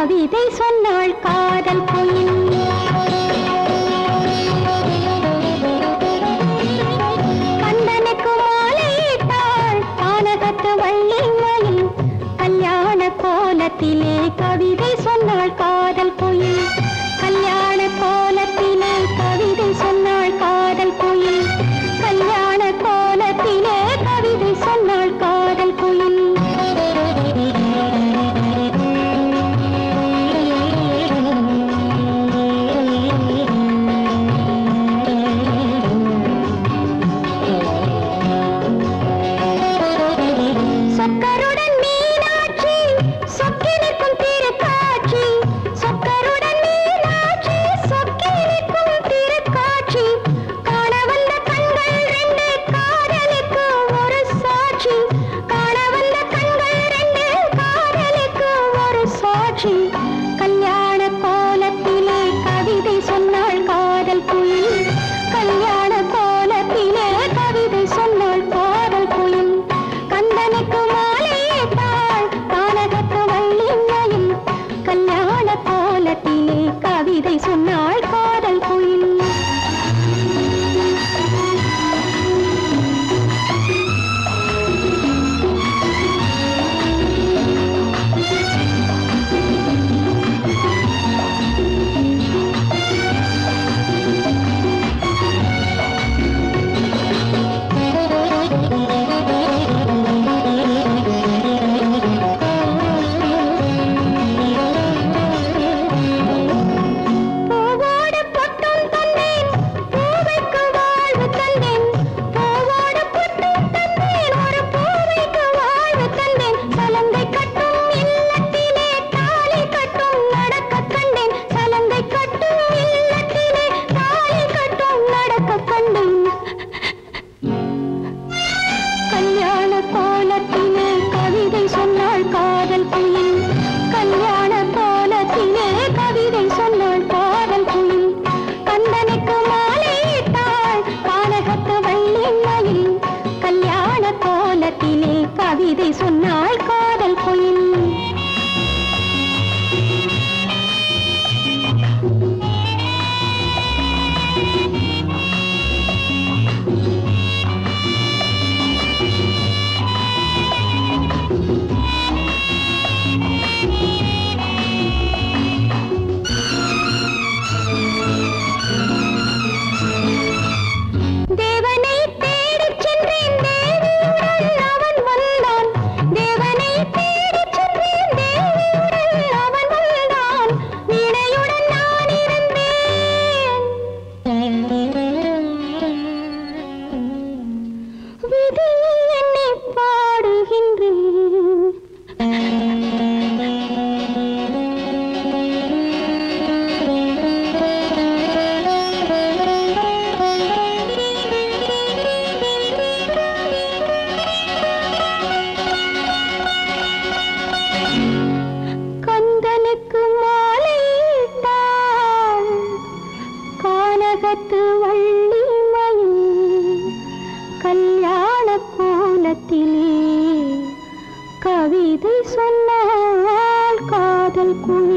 கவிதை சொன்னாள் காதல் குயில் கந்தனுக்கு மாலையிட்டாள் கானகத்து வள்ளி மயில் கல்யாண கோலத்திலே கவிதை சொன்னாள் காதல் குயில் கல்யாண கோலத்திலே கவிதை சொன்னாள் காதல் குயில் கல்யாண கோலத்திலே கவிதை சொன்னாள் காதல் குயில் சொக்கருடன் மீனாட்சி சொக்கினிக்கும் திருக்காட்சி சொக்கருடன் மீனாட்சி சொக்கினிக்கும் திருக்காட்சி காண வந்த கண்கள் ரெண்டு காதலுக்கு ஒரு சாட்சி காண வந்த கண்கள் ரெண்டு காதலுக்கு ஒரு சாட்சி கல்யாண கோலத்திலே கவிதை சொன்னாள் காதல் குயில் கல்யாண கோலத்திலே கவிதை சொன்னாள் காதல் குயில் கந்தனுக்கு மாலையிட்டாள் கானகத்து வள்ளி மயில் கல்யாண கோலத்திலே கவிதை சொன்னாள் காதல் குயில் பூவோடு பொட்டும் தந்தேன் பூவைக்கு வாழ்வு தந்தேன் பூவோடு பொட்டும் தந்தேன் ஒரு பூவைக்கு வாழ்வு தந்தேன் சலங்கை கட்டும் இல்லத்திலே தாலி கட்டும் நடக்க கண்டேன் சலங்கை கட்டும் இல்லத்திலே தாலி கட்டும் நடக்க கண்டேன் கல்யாண கோலத்திலே கவிதை சொன்னாள் காதல் குயில் கல்யாண கோலத்திலே கவிதை சொன்னாள் காதல் குயில் கந்தனுக்கு மாலையிட்டாள் கானகத்து வள்ளி மயில் கல்யாண கோலத்திலே கவிதை சொன்னாள் காதல் குயில் தேவனை தேடிச் சென்றேன் தேவியுடன் அவன் வந்தான் தேவனை தேடிச் சென்றேன் தேவியுடன் அவன் வந்தான் வீணையுடன் நான் இருந்தேன் விதி என்னை கந்தனுக்கு மாலையிட்டாள் கானகத்து வள்ளி மயில் கல்யாண கோலத்திலே கவிதை சொன்னாள் காதல் குயில்